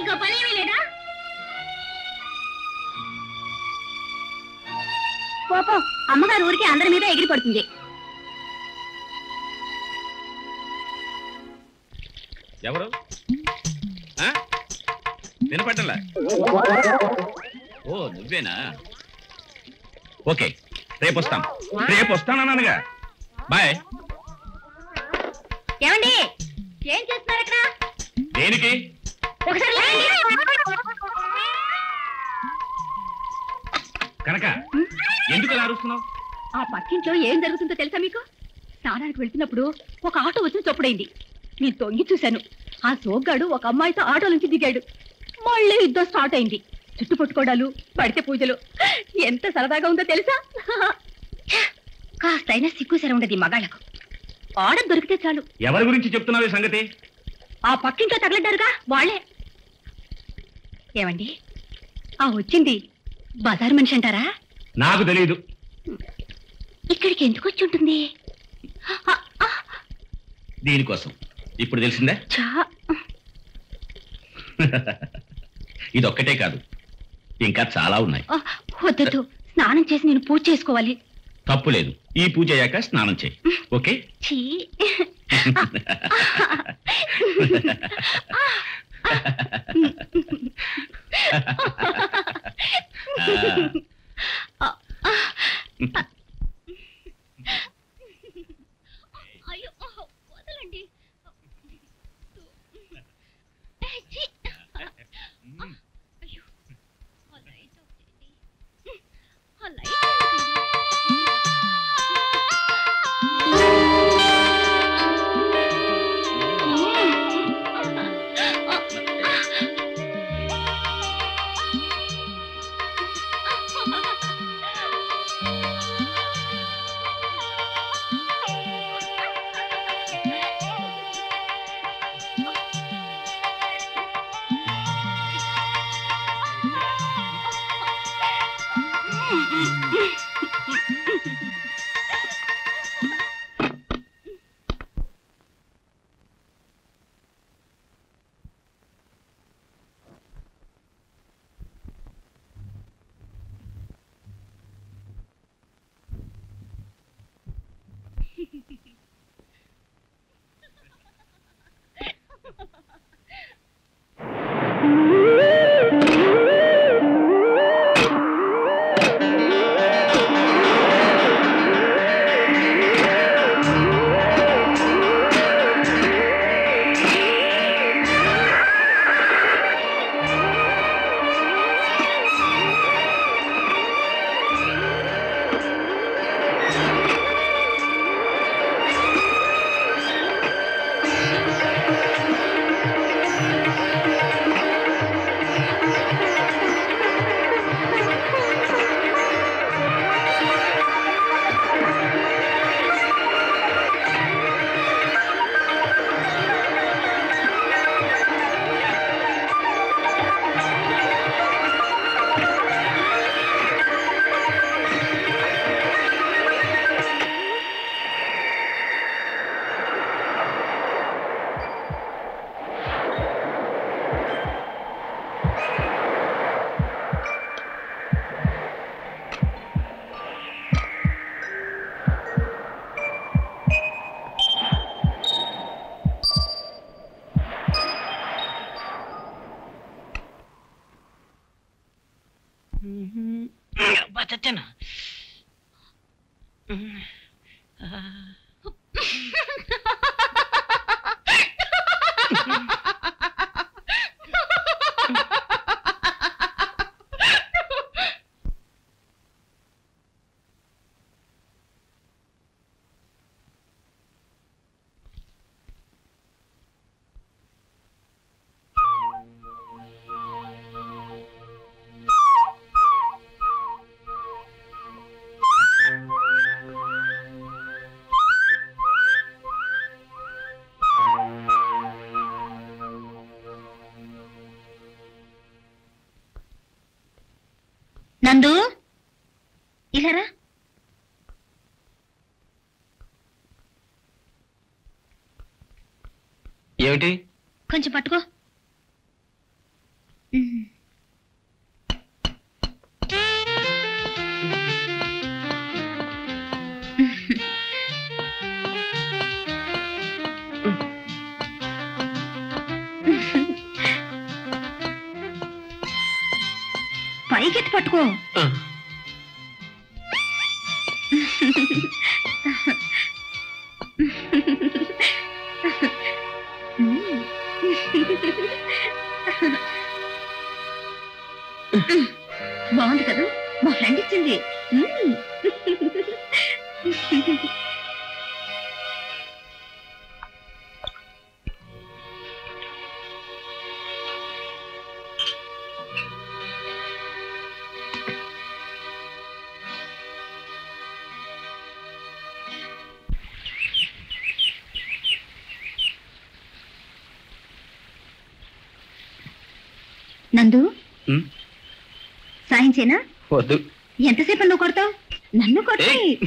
నీకు పనేమీ లేదా పోపో అమ్మగారు ఊరికి అందరి మీద ఎగిరి పడుతుంది ఎవరు ఆ? వినపడ్డలా ఓ నువ్వేనా ఓకే రేపు వస్తాం రేపు వస్తానన్నానుగా బాయ్ ఏమండి ఏం చేస్తున్నారు ఇక్కడ దేనికి ఒకసారి లేవండి. కనుక ఎందుకు అలా అరుస్తున్నావు ఆ పక్కింట్లో ఏం జరుగుతుందో తెలుసా మీకు స్నానానికి వెళ్తున్నప్పుడు ఒక ఆటో వచ్చి చొప్పుడైంది నేను తొంగి చూశాను ఆ సోగ్గాడు ఒక అమ్మాయితో ఆటో నుంచి దిగాడు మళ్ళీ యుద్ధం స్టార్ట్ అయింది చుట్టు పట్టుకోవడాలు పడితే పూజలు ఎంత సరదాగా ఉందో తెలుసా కాస్తైనా సిగ్గుసర ఉండదు ఈ మగాళ్ళకు ఆడ దొరికితే చాలు ఎవరి గురించి చెప్తున్నావు ఈ సంగతి ఆ పక్కింట్లో తగలడ్డారుగా వాళ్ళే ఏమండి ఆ వచ్చింది బజార్ మనిషి అంటారా నాకు తెలియదు ఇక్కడికి ఎందుకు వచ్చి ఉంటుంది ఆ, ఆ, దీనికోసం ఇప్పుడు తెలిసిందా చా ఇదొక్కటే కాదు ఇంకా చాలా ఉన్నాయి ఆ, వద్దొద్దు స్నానం చేసి నేను పూజ చేసుకోవాలి తప్పు లేదు ఈ పూజ అయ్యాక స్నానం చేయి ఓకే ఛీ అయ్యో వదలండి ఏ, ఛీ. అయ్యో ఆ లైట్ ఆఫ్ చేయండి. ఆ లైట్ ఆఫ్ చచ్చాను నందు ఇలారా ఏమిటి కొంచెం పట్టుకో పైకెత్తి పట్టుకో ఆ, బాగుంది కదా మా ఫ్రెండ్ ఇచ్చింది మ్మ్. నందు ఉమ్, సాయం చేయనా వద్దు ఎంతసేపు నువ్వు కొడతావు నన్ను కొట్టి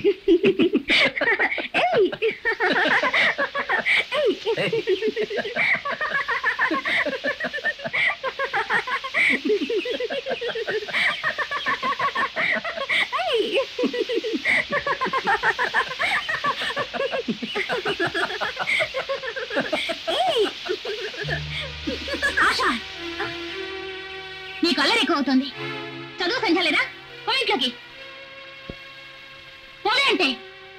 నీ కలర్ ఎక్కువ అవుతుంది చదువు సంచాలేదా పో ఇంట్లోకి పోలే అంటే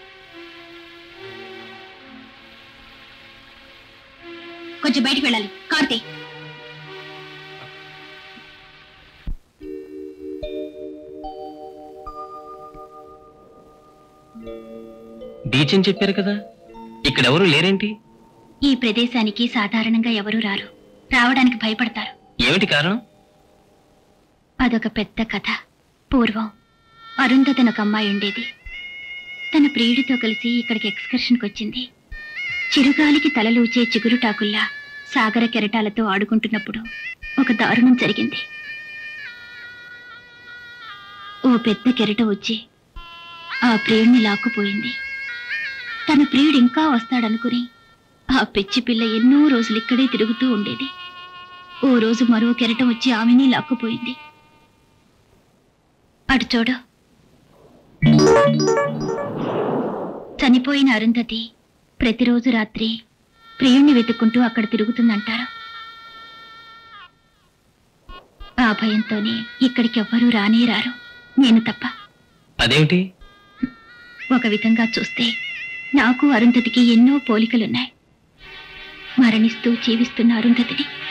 కొంచెం బయటికి వెళ్ళాలి కార్తీ బీచ్ అని చెప్పారు కదా ఇక్కడ ఎవరు లేరేంటి ఈ ప్రదేశానికి సాధారణంగా ఎవరూ రారు రావడానికి భయపడతారు ఏమిటి కారణం అదొక పెద్ద కథ పూర్వం అరుంధతను ఒక అమ్మాయి ఉండేది తన ప్రియుడితో కలిసి ఇక్కడికి ఎక్స్కర్షన్కి వచ్చింది చిరుగాలికి తలలూచే చిగురుటాకుల్లా సాగర కెరటాలతో ఆడుకుంటున్నప్పుడు ఒక దారుణం జరిగింది ఓ పెద్ద కెరట వచ్చి ఆ ప్రియుడిని లాక్కుపోయింది తన ప్రియుడు ఇంకా వస్తాడనుకుని ఆ పిచ్చి పిల్ల ఎన్నో రోజులు ఇక్కడే తిరుగుతూ ఉండేది ఓ రోజు మరో కెరటం వచ్చి ఆమెని లాక్కుపోయింది అటు చూడు చనిపోయిన అరుంధతి ప్రతిరోజు రాత్రి ప్రియుణ్ణి వెతుక్కుంటూ అక్కడ తిరుగుతుందంటారు ఆ భయంతోనే ఇక్కడికి ఎవ్వరూ రానే రారు నేను తప్ప అదేమిటి ఒక విధంగా చూస్తే నాకు అరుంధతికి ఎన్నో పోలికలున్నాయి మరణిస్తూ జీవిస్తున్న అరుంధతిని